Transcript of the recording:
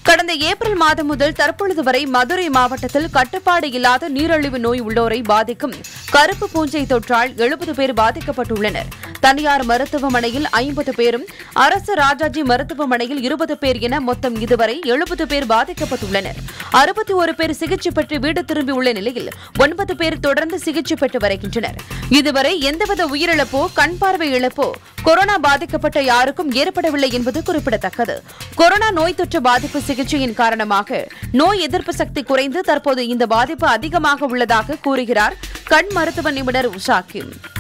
கடந்த ஏப்ரல் மாதம் முதல் தற்பொழுது வரை மதுரை மாவட்டத்தில் கட்டுப்பாடு இல்லாத நீரிழிவு நோய் உள்ளோரை பாதிக்கும் கருப்பு பூஞ்சை தொற்றால் எழுபது பேர் பாதிக்கப்பட்டுள்ளனர் தனியார் மருத்துவமனையில் ஐம்பது பேரும் அரசு ராஜாஜி மருத்துவமனையில் இருபது பேர் என மொத்தம் இதுவரை எழுபது பேர் பாதிக்கப்பட்டுள்ளனர் அறுபத்தி ஒரு பேர் சிகிச்சை பெற்று வீடு திரும்பியுள்ள நிலையில் ஒன்பது பேர் தொடர்ந்து சிகிச்சை பெற்று வருகின்றனர் இதுவரை எந்தவித உயிரிழப்போ கண் பார்வை இழப்போ கொரோனா பாதிக்கப்பட்ட யாருக்கும் ஏற்படவில்லை என்பது குறிப்பிடத்தக்கது கொரோனா நோய் தொற்று பாதிப்பு சிகிச்சையின் காரணமாக நோய் எதிர்ப்பு சக்தி குறைந்து தற்போது இந்த பாதிப்பு அதிகமாக உள்ளதாக கூறுகிறார் கண் மருத்துவ நிபுணர் உஷா கிம்